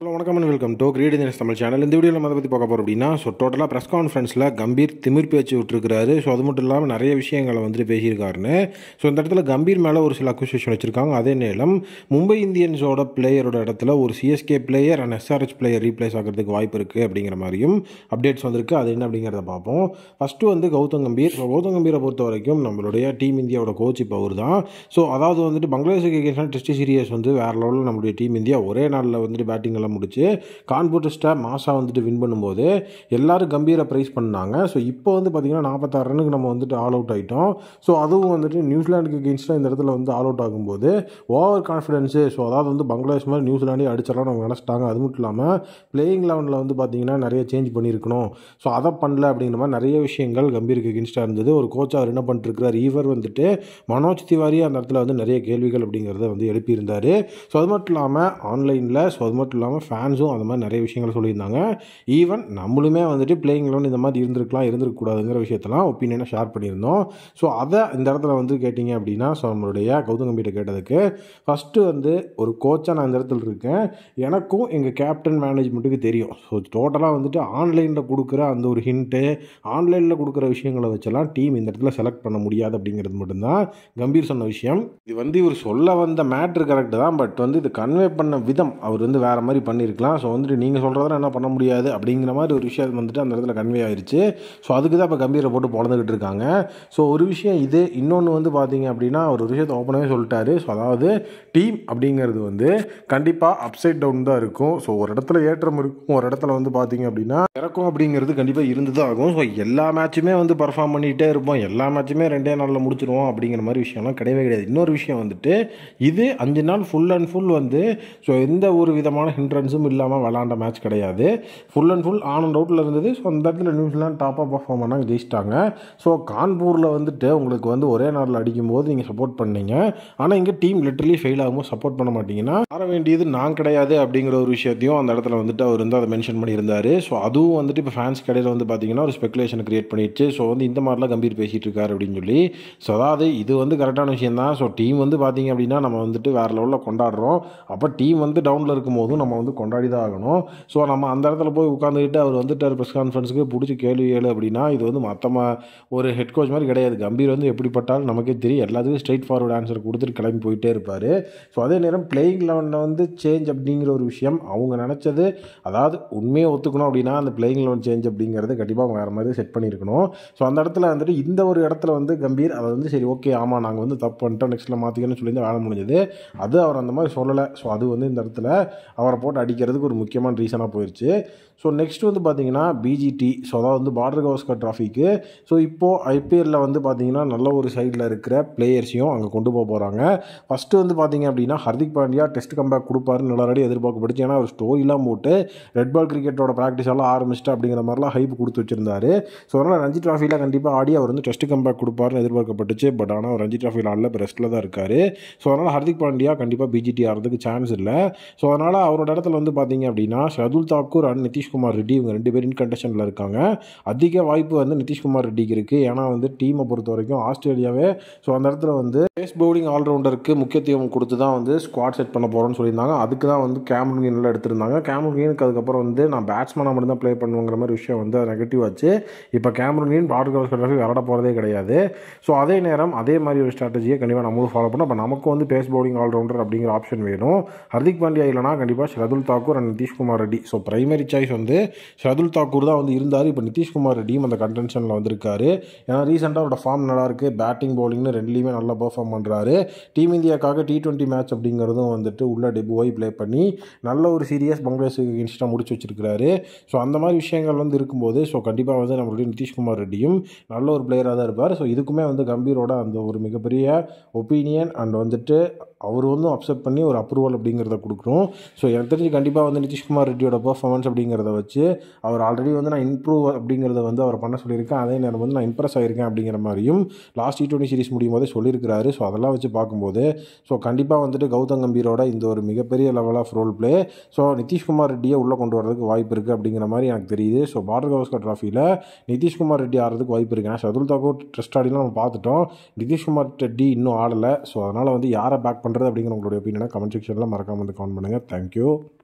hello வணக்கம் and welcome to great Indians Tamil channel இந்த வீடியோவில் நம்ம அதை பற்றி பார்க்க போகிறோம் அப்படின்னா ஸோ டோட்டலாக ப்ரெஸ் கான்ஃபரன்ஸில் கம்பீர் திமிர் பேச்சு விட்டுருக்காரு ஸோ அது மட்டும் இல்லாமல் நிறைய விஷயங்களை வந்துட்டு பேசியிருக்காருன்னு ஸோ இந்த இடத்துல கம்பீர் மேலே ஒரு சில அக்யூசியேஷன் வச்சுருக்காங்க அதே நேரம் மும்பை இந்தியன்ஸோட பிளேயரோட இடத்துல ஒரு CSK player and SRH player replace ஆகிறதுக்கு வாய்ப்பு இருக்குது அப்படிங்கிற மாதிரியும் அப்டேட்ஸ் வந்திருக்கு அது என்ன அப்படிங்கிறத பார்ப்போம் ஃபஸ்ட்டு வந்து கௌதம் கம்பீர் ஸோ கௌதம் கம்பீரை பொறுத்த வரைக்கும் நம்மளுடைய டீம் இந்தியாவோட கோச் இப்போ அவர் தான் ஸோ அதாவது வந்துட்டு பங்களாதேஷுக்கு எகேன்ஸ்டான டெஸ்ட் சீரியஸ் வந்து வேறு லெவலில் நம்மளுடைய டீம் இந்தியா ஒரே நாளில் வந்துட்டு பேட்டிங் எல்லாம் முடிச்சு கான்பூர் டெஸ்ட்டை மாசாக வந்துட்டு வின் பண்ணும்போது எல்லாரும் கம்பீரை ப்ரைஸ் பண்ணாங்க ஸோ இப்போ வந்து பார்த்திங்கன்னா நாற்பத்தாறு ரன்னுக்கு நம்ம வந்துட்டு ஆல் அவுட் ஆகிட்டோம் ஸோ அதுவும் வந்துட்டு நியூசிலாண்டுக்கு எகேன்ஸ்டாக இந்த இடத்துல வந்து ஆல் அவுட் ஆகும்போது ஓவர் கான்ஃபிடென்ஸு ஸோ அதாவது வந்து பங்களாதேஷ் மாதிரி நியூசிலாண்டே அடிச்சிடலாம் அவங்க நினச்சிட்டாங்க அது மட்டும் இல்லாமல் பிளேயிங் லெவனில் வந்து பார்த்திங்கன்னா நிறைய சேஞ்ச் பண்ணியிருக்கணும் ஸோ அதை பண்ணல அப்படிங்கிற மாதிரி நிறைய விஷயங்கள் கம்பீருக்கு எகேன்ஸ்டாக இருந்தது ஒரு கோச் அவர் என்ன பண்ணிட்டுருக்கிறார் இவர் வந்துட்டு மனோஜ் திவாரி அந்த இடத்துல வந்து நிறைய கேள்விகள் அப்படிங்கிறத வந்து எழுப்பியிருந்தார் ஸோ அது மட்டும் இல்லாமல் ஆன்லைனில் ஸோ அது மட்டும் இல்லாமல் ஃபேன்ஸும் அந்த மாதிரி நிறைய விஷயங்கள் சொல்லியிருந்தாங்க ஈவன் நம்மளுமே வந்துட்டு பிளேயிங் லெவன் இந்த மாதிரி இருந்திருக்கலாம் இருந்திருக்கக்கூடாதுங்கிற விஷயத்தெல்லாம் ஒப்பீனியனை ஷேர் பண்ணியிருந்தோம் ஸோ அதை இந்த இடத்துல வந்து கேட்டிங்க அப்படின்னா ஸோ நம்மளுடைய கௌதம் கம்பீர்ட்ட கேட்டதுக்கு ஃபஸ்ட்டு வந்து ஒரு கோச்சாக நான் இந்த இடத்துல இருக்கேன் எனக்கும் எங்கள் கேப்டன் மேனேஜ்மெண்ட்டுக்கு தெரியும் ஸோ டோட்டலாக வந்துட்டு ஆன்லைனில் கொடுக்குற அந்த ஒரு ஹிண்ட்டு ஆன்லைனில் கொடுக்குற விஷயங்களை வச்செல்லாம் டீம் இந்த இடத்துல செலக்ட் பண்ண முடியாது அப்படிங்கிறது மட்டும்தான் கம்பீர் சொன்ன விஷயம் இது வந்து இவர் சொல்ல வந்த மேட்ரு கரெக்டு தான் பட் வந்து இது கன்வே பண்ண விதம் அவர் வந்து வேறு மாதிரி பண்ணியிருக்கலாம் ஸோ வந்துட்டு நீங்கள் சொல்கிறதெல்லாம் என்ன பண்ண முடியாது அப்படிங்கிற மாதிரி ஒரு விஷயம் வந்துட்டு அந்த இடத்துல கன்வே ஆயிடுச்சு ஸோ அதுக்கு தான் இப்போ கம்பீரை போட்டு பிறந்துக்கிட்டு இருக்காங்க ஸோ ஒரு விஷயம் இது இன்னொன்று வந்து பார்த்தீங்க அப்படின்னா அவர் ஒரு விஷயத்தை ஓப்பனாகவே சொல்லிட்டாரு ஸோ அதாவது டீம் அப்படிங்கிறது வந்து கண்டிப்பாக அப்சைட் டவுன் தான் இருக்கும் ஸோ ஒரு இடத்துல ஏற்றம் இருக்கும் ஒரு இடத்துல வந்து பார்த்தீங்க அப்படின்னா இறக்கம் அப்படிங்கிறது கண்டிப்பாக இருந்து தான் ஆகும் ஸோ எல்லா மேட்சுமே வந்து பர்ஃபார்ம் பண்ணிகிட்டே இருப்போம் எல்லா மேட்சுமே ரெண்டே நாளில் முடிச்சிருவோம் அப்படிங்கிற மாதிரி விஷயம்லாம் கிடையவே கிடையாது இன்னொரு விஷயம் வந்துட்டு இது அஞ்சு நாள் ஃபுல் அண்ட் ஃபுல் வந்து ஸோ எந்த ஒரு விதமான ஹிண்ட்ரன்ஸும் இல்லாமல் விளாண்ட மேட்ச் கிடையாது full and full on and அவுட்டில் இருந்தது ஸோ அந்த இடத்துல நியூசிலாந்து டாப்பாக பர்ஃபார்ம் பண்ணாங்க ஜெயிச்சிட்டாங்க ஸோ கான்பூரில் வந்துட்டு உங்களுக்கு வந்து ஒரே நாளில் அடிக்கும்போது நீங்கள் சப்போர்ட் பண்ணீங்க ஆனால் இங்கே டீம் லிட்டரலி ஃபெயில் ஆகும்போது சப்போர்ட் பண்ண மாட்டீங்கன்னா ஆட வேண்டியது நான் கிடையாது அப்படிங்கிற ஒரு விஷயத்தையும் அந்த இடத்துல வந்துட்டு அவர் வந்து அதை மென்ஷன் பண்ணியிருந்தார் ஸோ அதுவும் வந்துட்டு இப்போ ஃபேன்ஸ் கடையில் வந்து பார்த்தீங்கன்னா ஒரு ஸ்பெகுலேஷன் கிரியேட் பண்ணிடுச்சு ஸோ வந்து இந்த மாதிரிலாம் கம்பீர் பேசிகிட்டு இருக்காரு அப்படின்னு சொல்லி ஸோ அதாவது இது வந்து கரெக்டான விஷயம் தான் ஸோ டீம் வந்து பார்த்தீங்க அப்படின்னா நம்ம வந்துட்டு வேறு லெவலில் கொண்டாடுறோம் அப்போ டீம் வந்து டவுனில் இருக்கும் போதும் நம்ம வந்து கொண்டாடி தான் ஆகணும் ஸோ நம்ம அந்த இடத்துல போய் உட்காந்துக்கிட்டு அவர் வந்துட்டு ப்ரெஸ் கான்ஃபரன்ஸுக்கு பிடிச்சி கேள்வி ஏழு அப்படின்னா இது வந்து மற்ற ஒரு ஹெட் கோச் மாதிரி கிடையாது கம்பீர் வந்து எப்படிப்பட்டாலும் நமக்கே தெரியும் எல்லாத்துக்கும் ஸ்ட்ரைட் ஃபார்வர்ட் ஆன்சர் கொடுத்துட்டு கிளம்பி போயிட்டே இருப்பார் ஸோ அதே நேரம் பிளேயிங் லெவனில் வந்து சேஞ்ச் அப்படிங்கிற ஒரு விஷயம் அவங்க நினச்சது அதாவது உண்மையை ஒத்துக்கணும் அப்படின்னா அந்த பிளேயிங் லெவன் சேஞ்ச் அப்படிங்கிறது கண்டிப்பாக அவங்க வேறு மாதிரி செட் பண்ணியிருக்கணும் ஸோ அந்த இடத்துல வந்துட்டு இந்த ஒரு இடத்துல வந்து கம்பீர் அதை வந்து சரி ஓகே ஆமாம் நாங்கள் வந்து தப்பு பண்ணிட்டோம் நெக்ஸ்ட்டில் மாற்றிக்கணும்னு சொல்லி வேலை முடிஞ்சது அது அவர் அந்த மாதிரி சொல்லலை ஸோ அது வந்து இந்த இடத்துல அவரை போட்டு அடிக்கிறதுக்கு ஒரு முக்கியமான ரீசனாக போயிடுச்சு ஸோ நெக்ஸ்ட் வந்து பார்த்தீங்கன்னா பிஜிடி ஸோ அதாவது வந்து பார்டர் கவஸ்கர் ட்ராஃபிக்கு ஸோ இப்போது ஐபிஎல்லில் வந்து பார்த்தீங்கன்னா நல்ல ஒரு சைடில் இருக்கிற பிளேயர்ஸையும் அங்கே கொண்டு போக போகிறாங்க ஃபஸ்ட்டு வந்து பார்த்தீங்க அப்படின்னா ஹர்திக் பாண்டியா டெஸ்ட் கம்பேக் கொடுப்பாருன்னு நல்ல எதிர்பார்க்கப்படுச்சு ஏன்னா ஒரு ஸ்டோரிலாம் போட்டு ரெட் பால் கிரிக்கெட்டோட ப்ராக்டிஸ் எல்லாம் ஆரம்பிச்சிட்டு அப்படிங்கிற மாதிரிலாம் ஹைப் கொடுத்து வச்சிருந்தாரு ஸோ அதனால் ரஞ்சி ட்ராஃபியில் கண்டிப்பாக ஆடி அவர் வந்து டெஸ்ட் கம்பேக் கொடுப்பாருன்னு எதிர்பார்க்கப்பட்டுச்சு பட் ஆனால் அவர் ரஞ்சி ட்ராஃபியில் ஆடல இப்போ ரெஸ்ட்டில் தான் இருக்கார் ஸோ அதனால் ஹர்திக் பாண்டியா கண்டிப்பாக பிஜிடி ஆடுறதுக்கு சான்ஸ் இல்லை ஸோ அதனால் அவரோட இடத்துல வந்து பார்த்தீங்க அப்படின்னா ஷர்துல் தாக்கூர் அண்ட் நிதிஷ்குமார் ரெட்டி இவங்க ரெண்டு பேரும் கண்டஷனில் இருக்காங்க அதிக வாய்ப்பு வந்து நிதிஷ்குமார் ரெட்டிக்கு இருக்குது ஏன்னா வந்து டீமை பொறுத்த வரைக்கும் ஆஸ்திரேலியாவே ஸோ அந்த இடத்துல வந்து பேஸ் பவுலிங் ஆல்ரவுண்டருக்கு முக்கியத்துவம் கொடுத்து தான் வந்து ஸ்குவாட் செட் பண்ண போகிறோம்னு சொல்லியிருந்தாங்க அதுக்கு தான் வந்து கேமரன் கீனில் எடுத்திருந்தாங்க கேமரன் கீனுக்கு அதுக்கப்புறம் வந்து நான் பேட்ஸ்மேனாக மட்டும் தான் ப்ளே பண்ணுங்கிற மாதிரி விஷயம் வந்து நெகட்டிவ் ஆச்சு இப்போ கேமரன் கீன் பார்டர் கவர்ஸ் விளாட போகிறதே கிடையாது ஸோ அதே நேரம் அதே மாதிரி ஒரு ஸ்ட்ராட்டஜியை கண்டிப்பாக நம்மளும் ஃபாலோ பண்ணோம் அப்போ நமக்கு வந்து பேஸ் பவுலிங் ஆல்ரவுண்டர் அப்படிங்கிற ஆப்ஷன் வேணும் ஹர்திக் பாண்டியா இல்லைனா கண்டிப்பாக ஷரதுல் Thakur and Nitish Kumar Reddy so primary choice வந்து ஷரதுல் தாக்கூர் தான் வந்து இருந்தார் இப்போ நிதிஷ்குமார் ரெட்டியும் அந்த கண்டென்ஷனில் வந்திருக்காரு ஏன்னா ரீசெண்டாக அவரோட ஃபார்ம் நல்லா இருக்குது பேட்டிங் பவுலிங்னு ரெண்டுலேயுமே நல்லா பெர்ஃபார்ம் பண்ணுறாரு டீம் இந்தியாக்காக டி டுவெண்ட்டி மேட்ச் அப்படிங்கிறதும் வந்துட்டு உள்ள டெபுவாய் ப்ளே பண்ணி நல்ல ஒரு சீரியஸ் பங்களாதேஷுக்கு இன்ஸ்டாக முடிச்சு வச்சிருக்கிறாரு ஸோ அந்த மாதிரி விஷயங்கள் வந்து இருக்கும்போது ஸோ கண்டிப்பாக வந்து நம்மளுடைய நிதிஷ்குமார் ரெட்டியும் நல்ல ஒரு பிளேயராக தான் இருப்பார் ஸோ இதுக்குமே வந்து கம்பீரோட அந்த ஒரு மிகப்பெரிய ஒப்பீனியன் அண்ட் வந்துட்டு அவர் வந்து அப்செப்ட் பண்ணி ஒரு அப்ரூவல் அப்படிங்கிறத கொடுக்குறோம் ஸோ எனக்கு தெரிஞ்சு கண்டிப்பாக வந்து நிதிஷ்குமார் ரெட்டியோட பர்ஃபார்மன்ஸ் அப்படிங்கிறத வச்சு அவர் ஆல்ரெடி வந்து நான் இம்ப்ரூவ் அப்படிங்கிறத வந்து அவர் பண்ண சொல்லியிருக்கேன் அதே நேரம் வந்து நான் இம்ப்ரெஸ் ஆகிருக்கேன் அப்படிங்கிற மாதிரியும் லாஸ்ட் டி டுவெண்ட்டி சீரிஸ் முடியும் போதே சொல்லியிருக்கிறாரு ஸோ அதெல்லாம் வச்சு பார்க்கும்போது ஸோ கண்டிப்பாக வந்துட்டு கௌதம் கம்பீரோட இந்த ஒரு மிகப்பெரிய level of role play so Nitish Kumar ரெட்டியை உள்ளே கொண்டு வரதுக்கு வாய்ப்பு இருக்குது அப்படிங்கிற மாதிரி எனக்கு தெரியுது ஸோ பார்டர் கவஸ்கர் ட்ராஃபியில் நிதிஷ்குமார் ரெட்டி ஆடுறதுக்கு வாய்ப்பு இருக்குது ஏன்னா சதுல் தாக்கூர் ட்ரெஸ்ட் ஆடிலாம் நம்ம பார்த்துட்டோம் நிதிஷ்குமார் ரெட்டி இன்னும் ஆடலை ஸோ அதனால் வந்து யாரை பேக் பண்ணுறது அப்படிங்கிற உங்களுடைய ஒப்பீனியனை கமெண்ட் செக்ஷனில் மறக்காமல் வந்து கமெண்ட் பண்ணுங்கள் தேங்க்யூ